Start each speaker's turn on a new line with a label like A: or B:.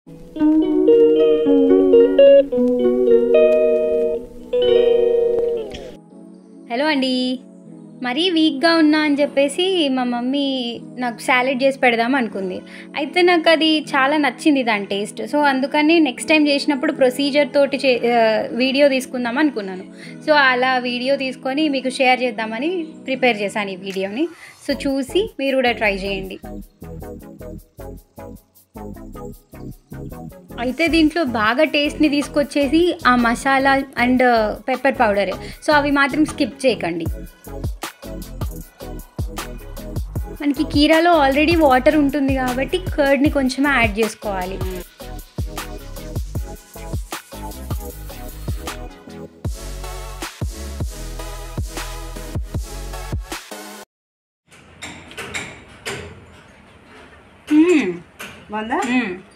A: Hello అండి మరీ వీక్గా ఉన్నా అని చెప్పేసి మా మమ్మీ నాకు సాలెడ్ చేసి పెడదాం అనుకుంది అయితే నాకు అది చాలా నచ్చింది దాని టేస్ట్ సో అందుకని నెక్స్ట్ టైం చేసినప్పుడు ప్రొసీజర్ తోటి చే ఆ, వీడియో తీసుకుందాం అనుకున్నాను సో అలా వీడియో తీసుకొని మీకు షేర్ చేద్దామని ప్రిపేర్ చేశాను ఈ వీడియోని సో చూసి మీరు కూడా ట్రై చేయండి అయితే దీంట్లో బాగా టేస్ట్ని తీసుకొచ్చేసి ఆ మసాలా అండ్ పెప్పర్ పౌడరే సో అవి మాత్రం స్కిప్ చేయకండి మనకి కీరాలో ఆల్రెడీ వాటర్ ఉంటుంది కాబట్టి కర్డ్ని కొంచెం యాడ్ చేసుకోవాలి మ్మ్.
B: బాగుందా
A: మ్మ్.